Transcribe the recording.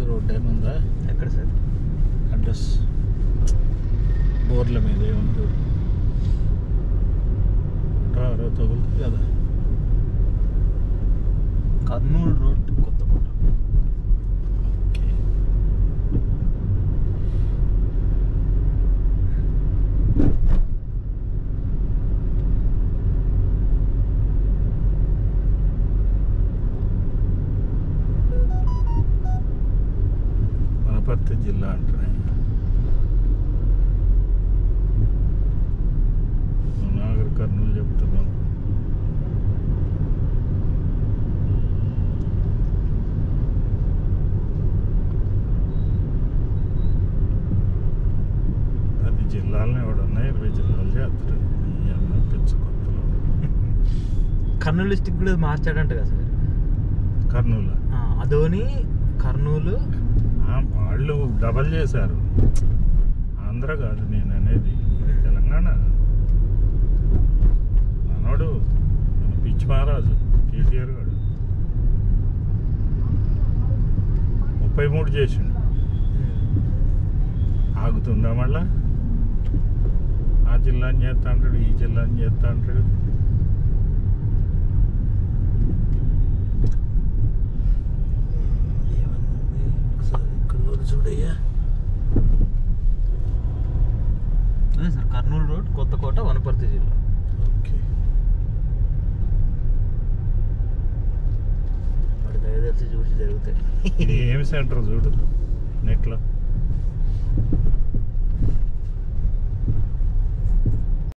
road ఏమైనా ఉందా ఎక్కడ సార్ అడ్రస్ బోర్ల మీద ఏముంది చూడు రారో తగులుతుంది కదా కర్నూలు రోడ్ కొత్తకోట ఓకే వనపర్తి జిల్లా అంటారు నాగర్ కర్నూలు చెప్తున్నాం పది జిల్లాలను ఎవడన్నా ఇరవై జిల్లాలు చేస్తారు ఈ అమ్మ పిచ్చ కొత్తలో కర్నూలు డిస్టిక్ కూడా మార్చాడంట కదా సార్ కర్నూలు ఆ, అదోని కర్నూలు ఆ, వాళ్ళు డబల్ చేశారు ఆంధ్ర కాదు నేను అనేది ఇది తెలంగాణ మనోడు మన పిచ్చి మహారాజు కేసీఆర్ గారు ముప్పై మూడు చేసిండు ఆగుతుందా మళ్ళా ఆ జిల్లాని చేస్తా అంటాడు ఈ జిల్లాని చేస్తా అంటాడు ఏమన్నా ఒకసారి ఇక్కడ కూడా చూడయ్యా అదే సార్ కర్నూలు రోడ్ కొత్తకోట వనపర్తి జిల్లా ఓకే వాడి దయదలిచి చూసి జరుగుతాయి ఇది ఏమి సెంటర్ చూడు నెట్లో